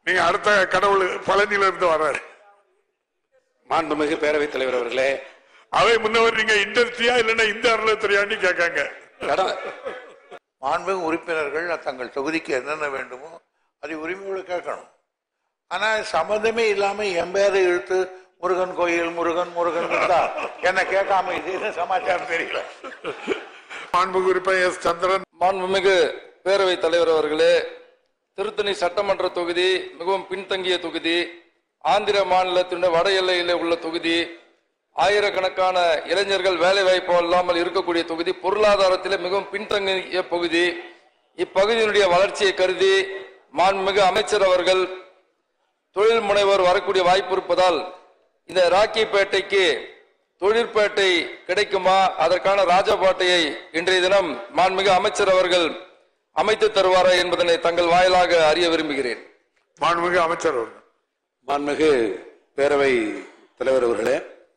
நீங்க அடுத்த கடவுள் பழனியில இருந்து வர்றாரு மாண்புமிகு பேரவைத் தலைவர் அவர்களே அவை முன்னவர் நீங்க இண்டஸ்ட்ரியா இல்லைன்னா இந்த அருளத்துறையான்னு கேட்காங்க கடன் மாண்புமிகு உறுப்பினர்கள் தங்கள் தொகுதிக்கு என்னென்ன வேண்டுமோ அதை உரிமையோடு கேட்கணும் ஆனா சம்மந்தமே இல்லாம என் பேரை இழுத்து முருகன் கோயில் முருகன் முருகன் இருந்தா என்ன கேட்காம இது என்ன சமாச்சாரம் தெரியல மாண்புமிகு உறுப்பினர் எஸ் சந்திரன் மாண்புமிகு பேரவைத் தலைவர் அவர்களே திருத்தணி சட்டமன்ற தொகுதி மிகவும் பின்தங்கிய தொகுதி ஆந்திர மாநிலத்தினுடைய வட எல்லையிலே உள்ள தொகுதி ஆயிரக்கணக்கான இளைஞர்கள் வேலை வாய்ப்பு இல்லாமல் இருக்கக்கூடிய தொகுதி பொருளாதாரத்திலே மிகவும் பின்தங்கிய பகுதி இப்பகுதியினுடைய வளர்ச்சியை கருதி மாண்புமிகு அமைச்சர் அவர்கள் தொழில் முனைவோர் வரக்கூடிய வாய்ப்பு இருப்பதால் இந்த ராக்கிப்பேட்டைக்கு தொழிற்பேட்டை கிடைக்குமா அதற்கான ராஜபாட்டையை இன்றைய தினம் மாண்புமிகு அமைச்சர் அவர்கள் அமைத்து தருவாரா என்பதனை தங்கள் வாயிலாக அறிய விரும்புகிறேன் மாண்புமிகு அமைச்சர் அவர்கள் மாண்புமிகு பேரவை தலைவர் அவர்களே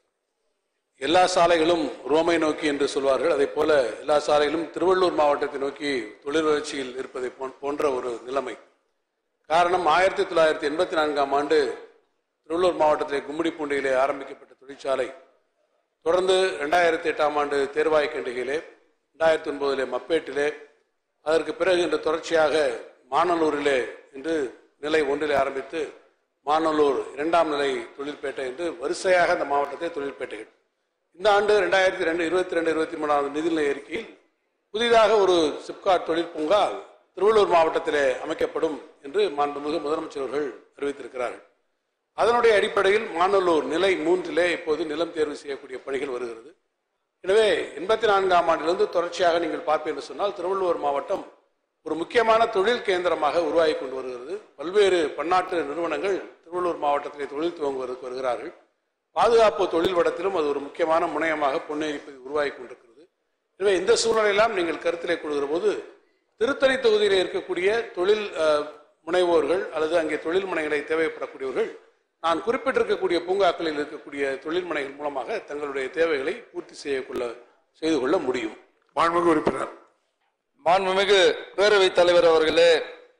எல்லா சாலைகளும் ரோமை நோக்கி என்று சொல்வார்கள் அதே போல எல்லா சாலைகளும் திருவள்ளூர் மாவட்டத்தை நோக்கி தொழில் வளர்ச்சியில் இருப்பதை போன்- போன்ற ஒரு நிலைமை காரணம் ஆயிரத்தி தொள்ளாயிரத்தி எண்பத்தி நான்காம் ஆண்டு திருவள்ளூர் மாவட்டத்திலே கும்மிடிப்பூண்டியிலே ஆரம்பிக்கப்பட்ட தொழிற்சாலை தொடர்ந்து ரெண்டாயிரத்தி எட்டாம் ஆண்டு தேர்வாய்க்கண்டிகையிலே ரெண்டாயிரத்தி ஒன்பதிலே மப்பேட்டிலே அதற்கு பிறகு இன்று தொடர்ச்சியாக மானலூரிலே என்று நிலை ஒன்றிலே ஆரம்பித்து மானலூர் இரண்டாம் நிலை தொழிற்பேட்டை என்று வரிசையாக அந்த மாவட்டத்தை தொழிற்பேட்டைகள் இந்த ஆண்டு ரெண்டாயிரத்தி ரெண்டு இருபத்தி ரெண்டு இருபத்தி மூணாவது நிதிநிலை அறிக்கையில் புதிதாக ஒரு சிப்காட் தொழிற்பூங்கா திருவள்ளூர் மாவட்டத்திலே அமைக்கப்படும் என்று மாண்புமிகு முதலமைச்சர் அவர்கள் அறிவித்திருக்கிறார்கள் அதனுடைய அடிப்படையில் மாநல்லூர் நிலை மூன்றிலே இப்போது நிலம் தேர்வு செய்யக்கூடிய பணிகள் வருகிறது எனவே எண்பத்தி நான்காம் ஆண்டிலிருந்து தொடர்ச்சியாக நீங்கள் பார்ப்பீர்கள் என்று சொன்னால் திருவள்ளுவர் மாவட்டம் ஒரு முக்கியமான தொழில் கேந்திரமாக உருவாகி கொண்டு வருகிறது பல்வேறு பன்னாட்டு நிறுவனங்கள் திருவள்ளூர் மாவட்டத்திலே தொழில் துவங்குவதற்கு வருகிறார்கள் பாதுகாப்பு தொழில் வடத்திலும் அது ஒரு முக்கியமான முனையமாக பொன்னேறிப்பது உருவாகி கொண்டிருக்கிறது எனவே இந்த சூழ்நிலையெல்லாம் நீங்கள் கருத்திலே கொள்கிற போது திருத்தணி தொகுதியில் இருக்கக்கூடிய தொழில் அஹ், முனைவோர்கள் அல்லது அங்கே தொழில் முனைகளை தேவைப்படக்கூடியவர்கள் நான் குறிப்பிட்டிருக்கக்கூடிய பூங்காக்களில் இருக்கக்கூடிய தொழில் முனைகள் மூலமாக தங்களுடைய தேவைகளை பூர்த்தி செய்யக்கொள்ள செய்து கொள்ள முடியும் மாண்புமிகு உறுப்பினர் மாண்புமிகு பேரவைத் தலைவர் அவர்களே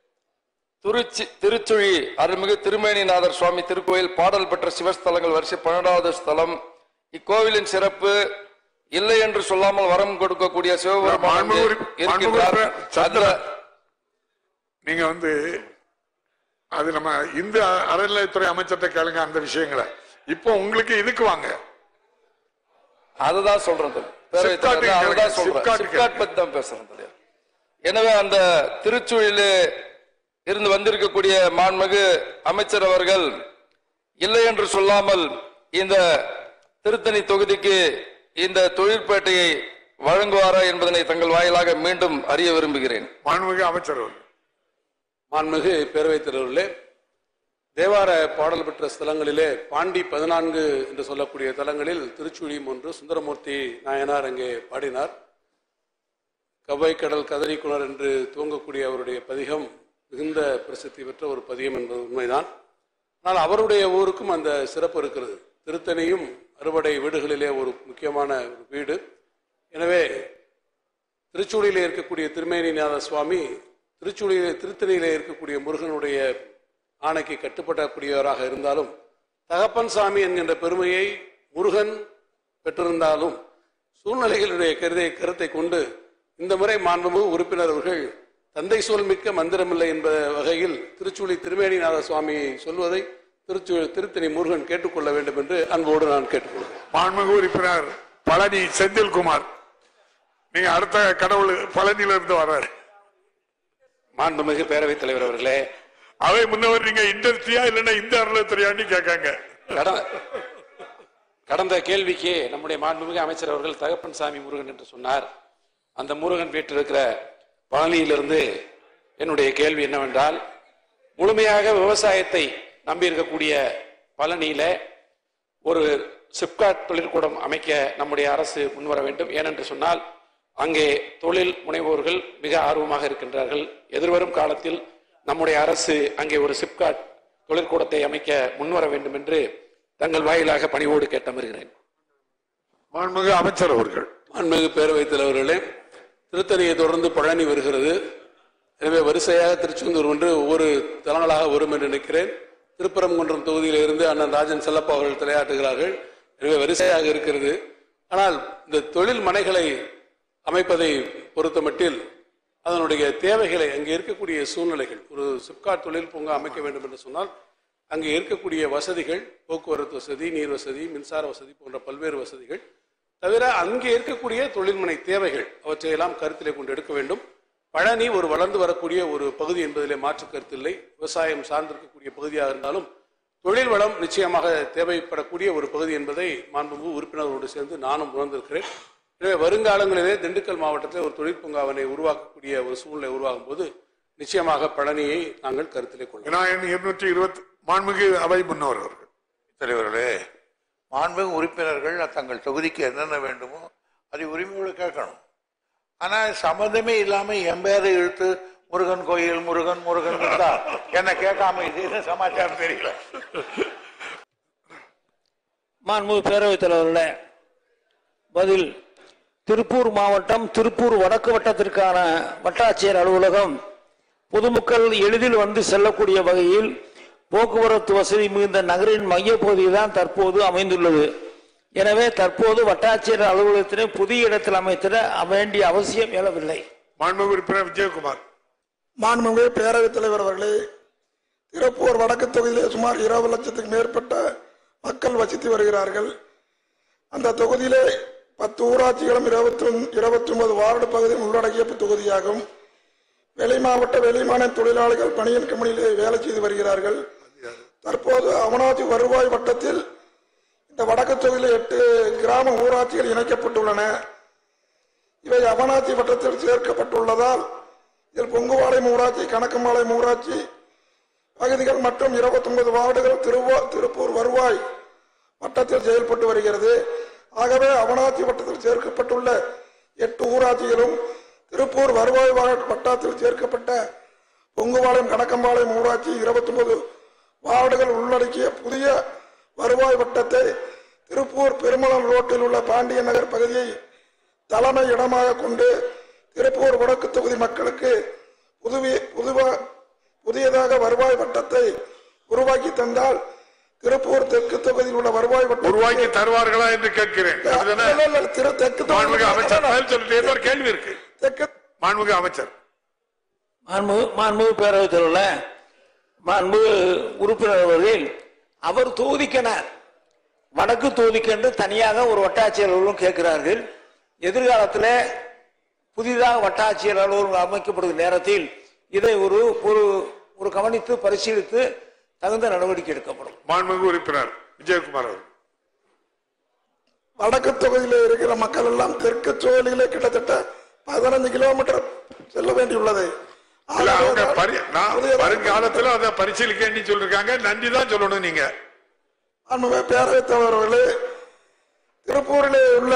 திருச்சி திருச்சுழி அருள்மிகு திருமேனிநாதர் சுவாமி திருக்கோயில் பாடல் பெற்ற சிவஸ்தலங்கள் வரிசை பன்னெண்டாவது ஸ்தலம் இக்கோவிலின் சிறப்பு இல்லை என்று சொல்லாமல் வரம் கொடுக்கக்கூடிய சிவபெருமான் மாண்புமிகு இங்கே உறுப்பி- இருக்கின்றார் மாண்புமிகு அதுல சந்திரன். நீங்க வந்து அது நம்ம இந்த அறநிலையத்துறை அமைச்சர்கிட்ட கேளுங்க அந்த விஷயங்களை இப்போ உங்களுக்கு இதுக்கு வாங்க அதுதான் சொல்றேன் தம்பி. பேரவைத் தலைவர், சிப்காட் அதுதான் கேளுங்க, சொல்றேன் சிப்காட் சிப்காட் பத்தி தான் பேசுறேன் தலைவர். எனவே அந்த திருச்சுழியிலே இருந்து வந்திருக்கக்கூடிய மாண்புமிகு அமைச்சர் அவர்கள் இல்லை என்று சொல்லாமல் இந்த திருத்தணி தொகுதிக்கு இந்த தொழிற்பேட்டையை வழங்குவாரா என்பதனை தங்கள் வாயிலாக மீண்டும் அறிய விரும்புகிறேன் மாண்புமிகு அமைச்சர் அவர்கள் மாண்புமிகு பேரவைத் தலைவர்களே தேவார பாடல் பெற்ற ஸ்தலங்களிலே பாண்டி பதினான்கு என்று சொல்லக்கூடிய தலங்களில் திருச்சுழியும் ஒன்று சுந்தரமூர்த்தி நாயனார் அங்கே பாடினார் கவ்வை கடல் கதறிக்குணர் என்று துவங்கக்கூடிய அவருடைய பதிகம் மிகுந்த பிரசித்தி பெற்ற ஒரு பதிகம் என்பது உண்மைதான் ஆனால் அவருடைய ஊருக்கும் அந்த சிறப்பு இருக்கிறது திருத்தணியும் அறுவடை வீடுகளிலே ஒரு முக்கியமான ஒரு வீடு எனவே திருச்சூழியிலே இருக்கக்கூடிய திருமேனிநாத சுவாமி திருச்சூழியிலே திருத்தணியிலே இருக்கக்கூடிய முருகனுடைய ஆணைக்கு கட்டுப்படக்கூடியவராக இருந்தாலும் தகப்பன் சாமி என்கின்ற பெருமையை முருகன் பெற்றிருந்தாலும் சூழ்நிலைகளுடைய கருதை கருத்தை கொண்டு இந்த முறை மாண்புமிகு உறுப்பினர் அவர்கள் தந்தை சொல் மிக்க மந்திரமில்லை என்ற வகையில் திருச்சூழி திருமேனிநாத சுவாமியை சொல்வதை திருச்சூ திருத்தணி முருகன் கேட்டுக்கொள்ள வேண்டும் என்று அன்போடு நான் கேட்டுக்கொள்கிறேன் மாண்புமிகு உறுப்பினர் பழனி செந்தில்குமார் நீங்க அடுத்த கடவுள் பழனியில இருந்து வர்றாரு மாண்புமிகு பேரவைத் தலைவர் அவர்களே அவை முன்னவர் நீங்க இண்டஸ்ட்ரியா இல்லைன்னா இந்த அருளத்துறையான்னு கேட்காங்க கடன் கடந்த கேள்விக்கு நம்முடைய மாண்புமிகு அமைச்சர் அவர்கள் தகப்பன் சாமி முருகன் என்று சொன்னார் அந்த முருகன் வீட்டிருக்கிற பழனியிலிருந்து என்னுடைய கேள்வி என்னவென்றால் முழுமையாக விவசாயத்தை நம்பி இருக்கக்கூடிய பழனியில ஒரு சிப்காட் தொழிற்கூடம் அமைக்க நம்முடைய அரசு முன்வர வேண்டும் ஏனென்று சொன்னால் அங்கே தொழில் முனைவோர்கள் மிக ஆர்வமாக இருக்கின்றார்கள் எதிர்வரும் காலத்தில் நம்முடைய அரசு அங்கே ஒரு சிப்காட் தொழிற்கூடத்தை அமைக்க முன்வர வேண்டும் என்று தங்கள் வாயிலாக பணிவோடு கேட்டமருகிறேன் மாண்புமிகு அமைச்சர் அவர்கள் மாண்புமிகு பேரவைத் தலைவர்களே திருத்தணியை தொடர்ந்து பழனி வருகிறது எனவே வரிசையாக திருச்செந்தூர் ஒன்று ஒவ்வொரு தலங்களாக வரும் என்று நினைக்கிறேன் திருப்பரங்குன்றம் தொகுதியில இருந்து அண்ணன் ராஜன் செல்லப்பா அவர்கள் தலையாட்டுகிறார்கள் எனவே வரிசையாக இருக்கிறது ஆனால் இந்த தொழில் மனைகளை அமைப்பதை பொறுத்தமட்டில் அதனுடைய தேவைகளை அங்கே இருக்கக்கூடிய சூழ்நிலைகள் ஒரு சிப்காட் தொழில் பூங்கா அமைக்க வேண்டும் என்று சொன்னால் அங்கே இருக்கக்கூடிய வசதிகள் போக்குவரத்து வசதி நீர் வசதி மின்சார வசதி போன்ற பல்வேறு வசதிகள் தவிர அங்கே இருக்கக்கூடிய தொழில்முனை தேவைகள் அவற்றையெல்லாம் கருத்திலே கொண்டு எடுக்க வேண்டும் பழனி ஒரு வளர்ந்து வரக்கூடிய ஒரு பகுதி என்பதிலே மாற்று கருத்தில்லை விவசாயம் சார்ந்திருக்கக்கூடிய பகுதியாக இருந்தாலும் தொழில் வளம் நிச்சயமாக தேவைப்படக்கூடிய ஒரு பகுதி என்பதை மாண்புமிகு உறுப்பினர்களோடு சேர்ந்து நானும் உணர்ந்திருக்கிறேன் எனவே வருங்காலங்களிலே திண்டுக்கல் மாவட்டத்தில் ஒரு தொழில் பூங்காவினை உருவாக்கக்கூடிய ஒரு சூழ்நிலை உருவாகும் போது நிச்சயமாக பழனியை நாங்கள் கருத்திலே கொள்வோம் விநாயகன் இருநூற்றி இருபத்தி மாண்புமிகு அவை முன்னவர் அவர்கள் தலைவர்களே மாண்புமிகு உறுப்பினர்கள் தங்கள் தொகுதிக்கு என்னென்ன வேண்டுமோ அதை உரிமையோடு கேட்கணும் ஆனா சம்மந்தமே இல்லாம என் பேரை இழுத்து முருகன் கோயில் முருகன் முருகன் தான் என்ன கேட்காம இது என்ன சமாச்சாரம் தெரியல மாண்புமிகு பேரவைத் தலைவர்களே பதில் திருப்பூர் மாவட்டம் திருப்பூர் வடக்கு வட்டத்திற்கான வட்டாட்சியர் அலுவலகம் பொதுமக்கள் எளிதில் வந்து செல்லக்கூடிய வகையில் போக்குவரத்து வசதி மிகுந்த நகரின் மையப்பகுதியில் தான் தற்போது அமைந்துள்ளது எனவே தற்போது வட்டாட்சியர் அலுவலகத்தினை புதிய இடத்தில் அமைத்திட வேண்டிய அவசியம் எழவில்லை மாண்புமிகு உறுப்பினர் விஜயகுமார் மாண்புமிகு பேரவைத் தலைவர் அவர்களே திருப்பூர் வடக்கு தொகுதியிலே சுமார் இருபது லட்சத்துக்கு மேற்பட்ட மக்கள் வசித்து வருகிறார்கள் அந்த தொகுதியிலே பத்து ஊராட்சிகளும் இருபத்தி இருபத்தி ஒன்பது வார்டு பகுதியும் உள்ளடக்கிய தொகுதியாகும் வெளி மாவட்ட வெளி மாநில தொழிலாளிகள் பணியின் கம்பெனியிலே வேலை செய்து வருகிறார்கள் தற்போது அவனாசி வருவாய் வட்டத்தில் இந்த வடக்கு தொகுதியில் எட்டு கிராம ஊராட்சிகள் இணைக்கப்பட்டுள்ளன இவை அவனாசி வட்டத்தில் சேர்க்கப்பட்டுள்ளதால் இதில் பொங்குவாளையம் ஊராட்சி கணக்கம்பாளையம் ஊராட்சி பகுதிகள் மற்றும் 29 வார்டுகள் திருவா திருப்பூர் வருவாய் வட்டத்தில் செயல்பட்டு வருகிறது ஆகவே அவனாசி வட்டத்தில் சேர்க்கப்பட்டுள்ள எட்டு ஊராட்சிகளும் திருப்பூர் வருவாய் வா- வட்டத்தில் சேர்க்கப்பட்ட பொங்குபாளையம் கணக்கம்பாளையம் ஊராட்சி 29 வார்டுகள் உள்ளடக்கிய புதிய வருவாய் வட்டத்தை திருப்பூர் பெருமளம் ரோட்டில் உள்ள பாண்டிய நகர் பகுதியை தலைமை இடமாக கொண்டு திருப்பூர் வடக்கு தொகுதி மக்களுக்கு புதுவி புதுவா புதியதாக வருவாய் வட்டத்தை உருவாக்கி தந்தால் திருப்பூர் தெற்கு தொகுதியில் உள்ள வருவாய் வட்டம் உருவாக்கி தருவார்களா என்று கேட்கிறேன் அப்படிதானே? இல்ல, இல்ல, இல்ல, திரு தெற்கு மாண்புமிகு அமைச்சர் தொகுதி பதில் சொல்லிட்டு ஏதோ ஒரு கேள்வி இருக்கு தெற்கு மாண்புமிகு அமைச்சர் மாண்புமிகு மாண்புமிகு பேரவைத் தலைவர்களே மாண்புமிகு உறுப்பினர் அவர்கள் அவர் தொகுதிக்கென வடக்கு தொகுதிக்கென்று தனியாக ஒரு வட்டாட்சியர் அலுவலகம் கேட்கிறார்கள் எதிர்காலத்தில் புதிதாக வட்டாட்சியர் அலுவலகம் அமைக்கப்படுகிற நேரத்தில் இதை ஒரு ஒரு ஒரு கவனித்து பரிசீலித்து தகுந்த நடவடிக்கை எடுக்கப்படும் மாண்புமிகு உறுப்பினர் விஜயகுமார் அவர்கள் வடக்கு தொகுதியில் இருக்கிற மக்கள் எல்லாம் தெற்கு சோழியிலே கிட்டத்தட்ட பதினஞ்சு கிலோமீட்டர் செல்ல வேண்டியுள்ளது இல்ல அவங்க ஆகவே பரி- நான் புதியதாக வருங்காலத்துல அதை பரிசீலிக்கன்னு சொல்லிருக்காங்க நன்றி தான் சொல்லணும் நீங்க அன்புமே பேரவைத் தலைவர்களே திருப்பூரிலே உள்ள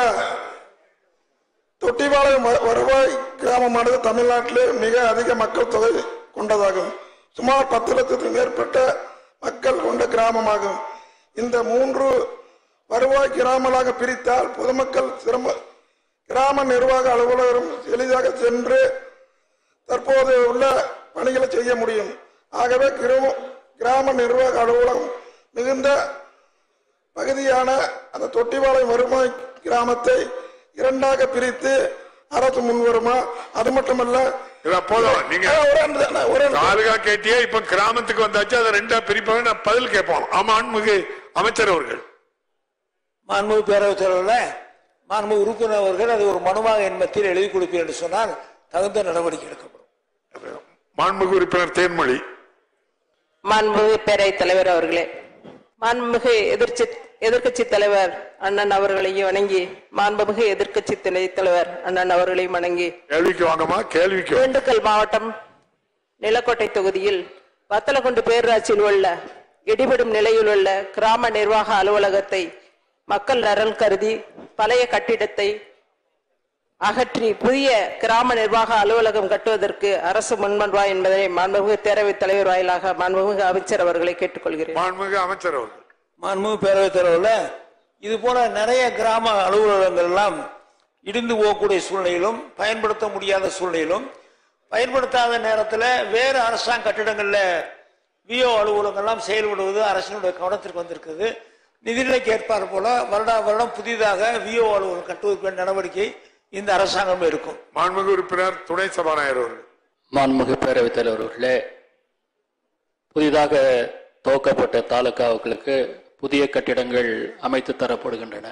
தொட்டிபாளையம் வ- வருவாய் கிராமமானது தமிழ்நாட்டிலே மிக அதிக மக்கள் தொகை கொண்டதாகும் சுமார் பத்து லட்சத்துக்கு மேற்பட்ட மக்கள் கொண்ட கிராமமாகும் இந்த மூன்று வருவாய் கிராமங்களாக பிரித்தால் பொதுமக்கள் சிரம கிராம நிர்வாக அலுவலரும் எளிதாக சென்று தற்போது உள்ள பணிகளை செய்ய முடியும் ஆகவே கிராம கிராம நிர்வாக அலுவலகம் மிகுந்த பகுதியான அந்த தொட்டிவாளையம் வருவாய் கிராமத்தை இரண்டாக பிரித்து அரசு முன்வருமா அது மட்டுமல்ல இல்ல போதும் நீங்க ஆ, ஒரே நிமிஷம், நான் ஒரே நிமிஷம். தாலுகா கேட்டியே இப்ப கிராமத்துக்கு வந்தாச்சு அதை ரெண்டா பிரிப்பாங்க நான் பதில் கேட்போம் ஆமா அன்புமிகு அமைச்சர் அவர்கள் மாண்புமிகு பேரவைத் தலைவர்களே மாண்புமிகு உறுப்பினர் அவர்கள் அதை ஒரு மனுவாக என் மத்தியில் எழுதி கொடுப்பீர் என்று சொன்னால் தகுந்த நடவடிக்கை எடுக்கப்படும் மாண்புமிகு உறுப்பினர் தேன்மொழி மாண்புமிகு பேரவைத் தலைவர் அவர்களே மாண்புமிகு எதிர்ச்சி எதிர்க்கட்சி தலைவர் அண்ணன் அவர்களையும் வணங்கி மாண்புமிகு எதிர்க்கட்சி துணைத் தலைவர் அண்ணன் அவர்களையும் வணங்கி கேள்விக்கு வாங்கம்மா கேள்விக்கு வாங்க. திண்டுக்கல் மாவட்டம் நிலக்கோட்டை தொகுதியில் வத்தலகுண்டு பேரூராட்சியில் உள்ள இடிபடும் நிலையில் உள்ள கிராம நிர்வாக அலுவலகத்தை மக்கள் நலன் கருதி பழைய கட்டிடத்தை அகற்றி புதிய கிராம நிர்வாக அலுவலகம் கட்டுவதற்கு அரசு முன்வருவா என்பதை மாண்புமிகு பேரவைத் தலைவர் வாயிலாக மாண்புமிகு அமைச்சர் அவர்களை கேட்டுக்கொள்கிறேன் மாண்புமிகு அமைச்சர் அவர்கள் மாண்புமிகு பேரவைத் தலைவரில் இது போல நிறைய கிராம அலுவலகங்கள் எல்லாம் இடிந்து போகக்கூடிய சூழ்நிலையிலும் பயன்படுத்த முடியாத சூழ்நிலையிலும் பயன்படுத்தாத நேரத்தில் வேறு அரசாங்க கட்டிடங்கள்ல விஓ அலுவலகங்கள்லாம் செயல்படுவது அரசினுடைய கவனத்திற்கு வந்திருக்குது நிதிநிலைக்கு ஏற்பாடு போல வருடா வருடம் புதிதாக விஓ அலுவலகம் கட்டுவதற்கு வேண்டிய நடவடிக்கை இந்த அரசாங்கம் இருக்கும் மாண்புமிகு உறுப்பினர் துணை சபாநாயகர் அவர்கள் மாண்புமிகு பேரவைத் தலைவர் அவர்களே புதிதாக துவக்கப்பட்ட தாலுகாவுகளுக்கு புதிய கட்டிடங்கள் அமைத்து தரப்படுகின்றன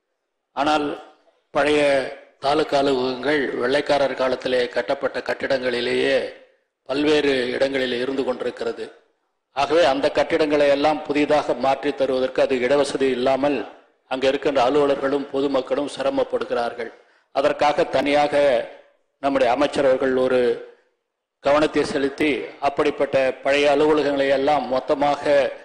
ஆனால் பழைய தாலுகா அலுவலகங்கள் வெள்ளைக்காரர் காலத்திலே கட்டப்பட்ட கட்டிடங்களிலேயே பல்வேறு இடங்களில் இருந்து கொண்டிருக்கிறது ஆகவே அந்த கட்டிடங்களை எல்லாம் புதிதாக மாற்றி தருவதற்கு அது இடவசதி இல்லாமல் அங்கே இருக்கின்ற அலுவலர்களும் பொதுமக்களும் சிரமப்படுகிறார்கள் அதற்காக தனியாக நம்முடைய அமைச்சர் அவர்கள் ஒரு கவனத்தை செலுத்தி அப்படிப்பட்ட பழைய அலுவலகங்களை எல்லாம் மொத்தமாக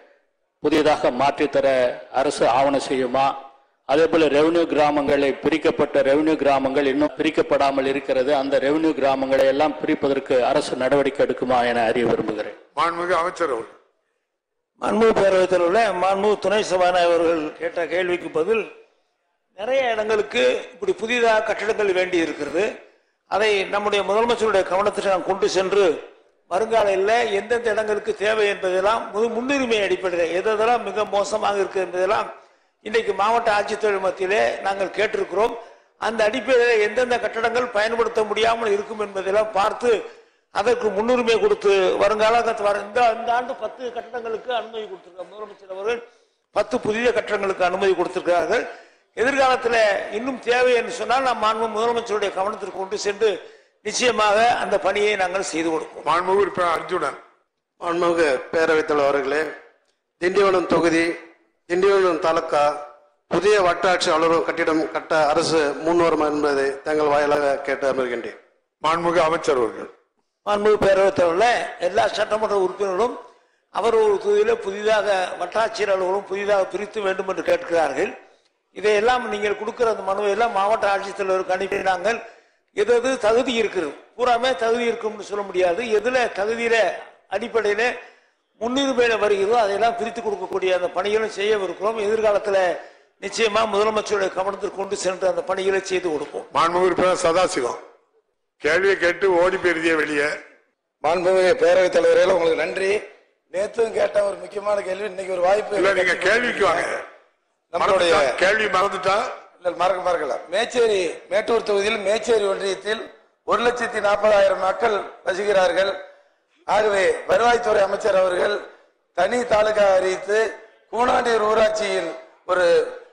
புதியதாக மாற்றித்தர அரசு ஆவணம் செய்யுமா அதே போல ரெவென்யூ கிராமங்களை பிரிக்கப்பட்ட ரெவென்யூ கிராமங்கள் இன்னும் பிரிக்கப்படாமல் இருக்கிறது அந்த ரெவென்யூ கிராமங்களை எல்லாம் பிரிப்பதற்கு அரசு நடவடிக்கை எடுக்குமா என அறிய விரும்புகிறேன் மாண்புமிகு அமைச்சர் அவர்கள் மாண்புமிகு பேரவைத் தலைவரில் மாண்புமிகு துணை சபாநாயகர் அவர்கள் கேட்ட கேள்விக்கு பதில் நிறைய இடங்களுக்கு இப்படி புதிதாக கட்டிடங்கள் வேண்டி இருக்கிறது அதை நம்முடைய முதலமைச்சருடைய கவனத்திற்கு நான் கொண்டு சென்று வருங்காலையில் எந்தெந்த இடங்களுக்கு தேவை என்பதெல்லாம் முது- முன்னுரிமை அடிப்படையில் எதெல்லாம் மிக மோசமாக இருக்கு என்பதெல்லாம் இன்றைக்கு மாவட்ட ஆட்சித்தலைவர் மத்தியிலே நாங்கள் கேட்டிருக்கிறோம் அந்த அடிப்படையில் எந்தெந்த கட்டடங்கள் பயன்படுத்த முடியாமல் இருக்கும் என்பதெல்லாம் பார்த்து அதற்கு முன்னுரிமை கொடுத்து வருங்காலத்தில் வர இந்த இந்த ஆண்டு பத்து கட்டடங்களுக்கு அனுமதி கொடுத்திருக்கார் முதலமைச்சர் அவர்கள் பத்து புதிய கட்டடங்களுக்கு அனுமதி கொடுத்திருக்கிறார்கள் எதிர்காலத்தில் இன்னும் தேவை என்று சொன்னால் நாம் மாண்பு முதலமைச்சருடைய கவனத்திற்கு கொண்டு சென்று நிச்சயமாக அந்த பணியை நாங்கள் செய்து கொடுப்போம் மாண்புமிகு உறுப்பினர் அர்ஜுனன் மாண்புமிகு பேரவைத் தலைவர் அவர்களே திண்டிவனம் தொகுதி திண்டிவனம் தாலுக்கா புதிய வட்டாட்சி அலுவலகம் கட்டிடம் கட்ட அரசு முன்வரும் என்பதை தங்கள் வாயிலாக கேட்டு அமர்கின்றேன் மாண்புமிகு அமைச்சர் அவர்கள் மாண்புமிகு பேரவைத் தலைவரில் எல்லா சட்டமன்ற உறுப்பினர்களும் அவர் ஒரு தொகுதியில புதிதாக வட்டாட்சியர் அலுவலகம் புதிதாக பிரித்து வேண்டும் என்று கேட்கிறார்கள் இதையெல்லாம் நீங்கள் கொடுக்கிற அந்த மனுவை எல்லாம் மாவட்ட ஆட்சித்தலைவருக்கு அனுப்பி நாங்கள் எது எது தகுதி இருக்கிறது பூராமே தகுதி இருக்கும்னு சொல்ல முடியாது எதுல தகுதியில அடிப்படையில முன்னுரிமையில வருகிறதோ அதையெல்லாம் பிரித்து கொடுக்கக்கூடிய அந்த பணிகளும் செய்யவிருக்கிறோம் எதிர்காலத்துல நிச்சயமா முதலமைச்சருடைய கவனத்திற்கு கொண்டு சென்று அந்த பணிகளை செய்து கொடுப்போம் மாண்புமிகு உறுப்பினர் சதாசிவம் கேள்வியை கேட்டு ஓடி போயிருதிய வெளியே மாண்புமிகு பேரவைத் தலைவர்களே உங்களுக்கு நன்றி நேற்றும் கேட்ட ஒரு முக்கியமான கேள்வி இன்னைக்கு ஒரு வாய்ப்பு இல்ல நீங்க கேள்விக்கு வாங்க நம்மளுடைய மறந்துட்டா? கேள்வி மறந்துட்டா இல்ல மறக்க மறக்கல மேச்சேரி மேட்டூர் தொகுதியில் மேச்சேரி ஒன்றியத்தில் ஒரு லட்சத்தி நாற்பதாயிரம் மக்கள் வசிக்கிறார்கள் ஆகவே வருவாய்த்துறை அமைச்சர் அவர்கள் தனி தாலுகா அறிவித்து கூனாண்டியூர் ஊராட்சியில் ஒரு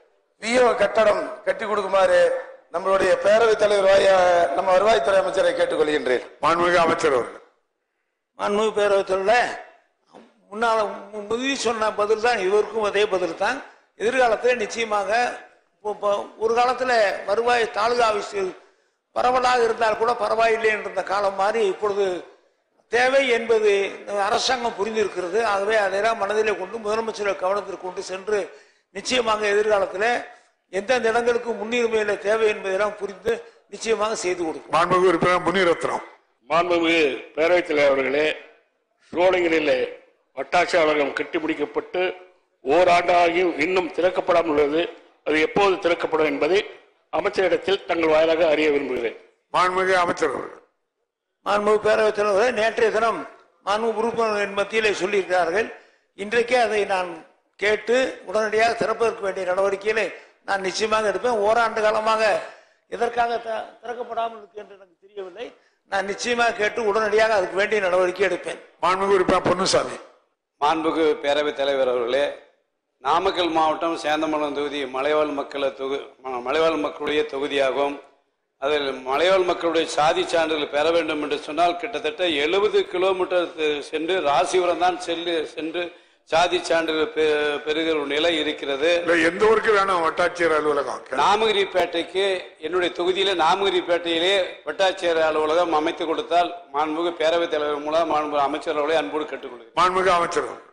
விஓ கட்டடம் கட்டி கொடுக்குமாறு நம்மளுடைய பேரவைத் தலைவர் வாயாக நம்ம வருவாய்த்துறை அமைச்சரை கேட்டுக்கொள்கின்றேன் மாண்புமிகு அமைச்சர் அவர்கள் மாண்புமிகு பேரவைத்தில் முன்னால மு- முந்தி சொன்ன பதில் தான் இவருக்கும் அதே பதில் தான் எதிர்காலத்தில் நிச்சயமாக இப்போ- இப்போ ஒரு காலத்தில் வருவாய் தாலுகா ஆஃபீஸ் பரவலாக இருந்தால் கூட பரவாயில்லை என்ற காலம் மாறி இப்பொழுது தேவை என்பது அரசாங்கம் புரிந்திருக்கிறது ஆகவே அதையெல்லாம் மனதிலே கொண்டு முதலமைச்சர் கவனத்திற்கு கொண்டு சென்று நிச்சயமாக எதிர்காலத்தில் எந்தெந்த இடங்களுக்கு முன்னுரிமையில தேவை என்பதெல்லாம் புரிந்து நிச்சயமாக செய்து கொடுக்கும் மாண்புமிகு உறுப்பினர் முனிரத்னம் மாண்புமிகு பேரவைத் தலைவர் அவர்களே சோழங்களிலே வட்டாட்சி அலுவலகம் கட்டி முடிக்கப்பட்டு ஓராண்டாகியும் இன்னும் திறக்கப்படாமல் உள்ளது அது எப்போது திறக்கப்படும் என்பதை அமைச்சரிடத்தில் தங்கள் வாயிலாக அறிய விரும்புகிறேன் மாண்புமிகு அமைச்சர் அவர்கள் மாண்புமிகு பேரவைத் தலைவரே நேற்றைய தினம் மாண்பு உறுப்பினர்களின் மத்தியிலே சொல்லியிருக்கிறார்கள் இன்றைக்கே அதை நான் கேட்டு உடனடியாக திறப்பதற்கு வேண்டிய நடவடிக்கையிலே நான் நிச்சயமாக எடுப்பேன் ஓராண்டு காலமாக எதற்காக த- திறக்கப்படாமல் இருக்கு என்று எனக்கு தெரியவில்லை நான் நிச்சயமாக கேட்டு உடனடியாக அதுக்கு வேண்டிய நடவடிக்கை எடுப்பேன் மாண்புமிகு உறுப்பினர் பொன்னுசாமி மாண்புகு பேரவைத் தலைவர் அவர்களே நாமக்கல் மாவட்டம் சேந்தமங்கலம் தொகுதி மலைவாழ் மக்களை தொகு ம- மலைவாழ் மக்களுடைய தொகுதியாகும் அதில் மலைவாழ் மக்களுடைய சாதி சான்றிதழ் பெற வேண்டும் என்று சொன்னால் கிட்டத்தட்ட எழுபது கிலோமீட்டர் து- சென்று ராசிபுரம் தான் செல்லு சென்று சாதி சான்றிதழ் பெ- பெறுகிற ஒரு நிலை இருக்கிறது இல்ல எந்த ஊருக்கு வேணும் வட்டாட்சியர் அலுவலகம் நாமகிரிப்பேட்டைக்கு என்னுடைய தொகுதியில நாமகிரிப்பேட்டையிலே வட்டாட்சியர் அலுவலகம் அமைத்து கொடுத்தால் மாண்புமிகு பேரவைத் தலைவர் மூலம் மாண்பு அமைச்சர் அவர்களை அன்போடு கேட்டுக்கொள்கிறேன் மாண்புமிகு அமைச்சர் அவர்கள்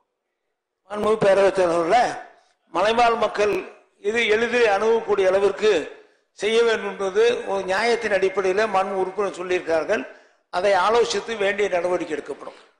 மாண்புமிகு பேரவைத் தலைவரில் மலைவாழ் மக்கள் இது எளிதில் அணுகக்கூடிய அளவிற்கு செய்ய வேண்டும் என்பது ஒரு நியாயத்தின் அடிப்படையில் மாண்பு உறுப்பினர் சொல்லியிருக்கார்கள் அதை ஆலோசித்து வேண்டிய நடவடிக்கை எடுக்கப்படும்